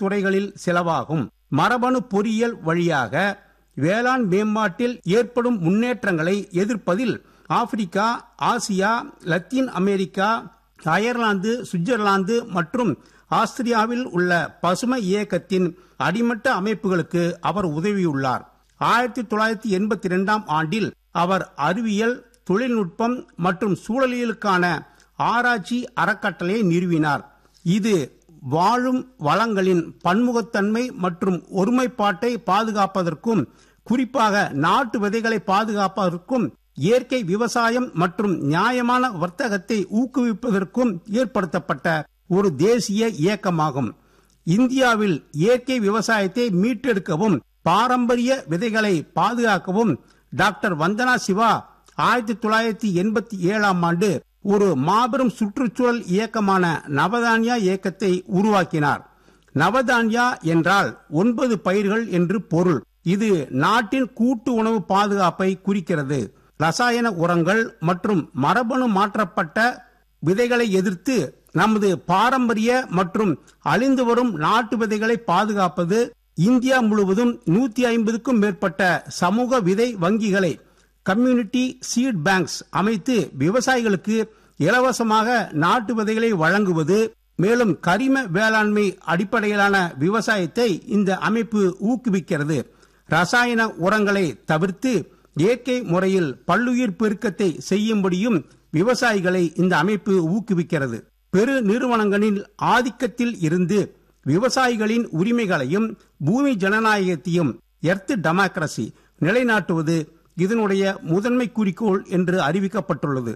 துறைகளில் செலவாகும் மரபணு பொறியியல் வழியாக வேளாண் மேம்பாட்டில் ஏற்படும் முன்னேற்றங்களை எதிர்ப்பதில் Africa Asia Latin America Ireland Switzerland மற்றும் ஆஸ்திரியாவில் உள்ள பசுமை இயக்கத்தின் அடிமட்ட அமைப்புகளுக்கு அவர் உதவியுள்ளார் ஆயிரத்தி தொள்ளாயிரத்தி எண்பத்தி இரண்டாம் ஆண்டில் அவர் அறிவியல் தொழில்நுட்பம் மற்றும் சூழலியலுக்கான ஆராய்ச்சி அறக்கட்டளையை நிறுவினார் இது வாழும் வளங்களின் பன்முகத்தன்மை மற்றும் ஒருமைப்பாட்டை பாதுகாப்பதற்கும் குறிப்பாக நாட்டு விதைகளை பாதுகாப்பதற்கும் இயற்கை விவசாயம் மற்றும் நியாயமான வர்த்தகத்தை ஊக்குவிப்பதற்கும் ஏற்படுத்தப்பட்ட ஒரு தேசிய இயக்கமாகும் இந்தியாவில் இயற்கை விவசாயத்தை மீட்டெடுக்கவும் பாரம்பரிய விதைகளை பாதுகாக்கவும் டாக்டர் வந்தனா சிவா ஆயிரத்தி தொள்ளாயிரத்தி எண்பத்தி ஏழாம் ஆண்டு ஒரு மாபெரும் சுற்றுச்சூழல் இயக்கமான நவதானியா இயக்கத்தை உருவாக்கினார் நவதானியா என்றால் ஒன்பது பயிர்கள் என்று பொருள் இது நாட்டின் கூட்டு உணவு பாதுகாப்பை குறிக்கிறது ரசாயன உரங்கள் மற்றும் மரபணு மாற்றப்பட்ட விதைகளை எதிர்த்து நமது பாரம்பரிய மற்றும் அழிந்து வரும் நாட்டு விதைகளை பாதுகாப்பது இந்தியா முழுவதும் நூத்தி ஐம்பதுக்கும் மேற்பட்ட சமூக விதை வங்கிகளை கம்யூனிட்டி சீட் பேங்க்ஸ் அமைத்து விவசாயிகளுக்கு இலவசமாக நாட்டு விதைகளை வழங்குவது மேலும் கரிம வேளாண்மை அடிப்படையிலான விவசாயத்தை இந்த அமைப்பு ஊக்குவிக்கிறது ரசாயன உரங்களை தவிர்த்து இயற்கை முறையில் பல்லுயிர் பெருக்கத்தை செய்யும்படியும் விவசாயிகளை இந்த அமைப்பு ஊக்குவிக்கிறது பெரு நிறுவனங்களின் ஆதிக்கத்தில் இருந்து விவசாயிகளின் உரிமைகளையும் பூமி ஜனநாயகத்தையும் எர்த் டெமோக்ரசி நிலைநாட்டுவது இதனுடைய முதன்மை குறிக்கோள் என்று அறிவிக்கப்பட்டுள்ளது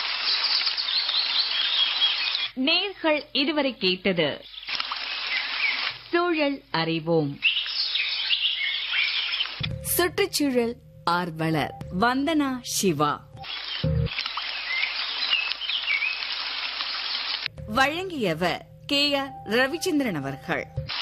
நேர்கள் இதுவரை கேட்டது சூழல் அறிவோம் சுற்றுச்சூழல் ஆர்வலர் வந்தனா சிவா வழங்கியவர் கே ஆர் ரவிச்சந்திரன் அவர்கள்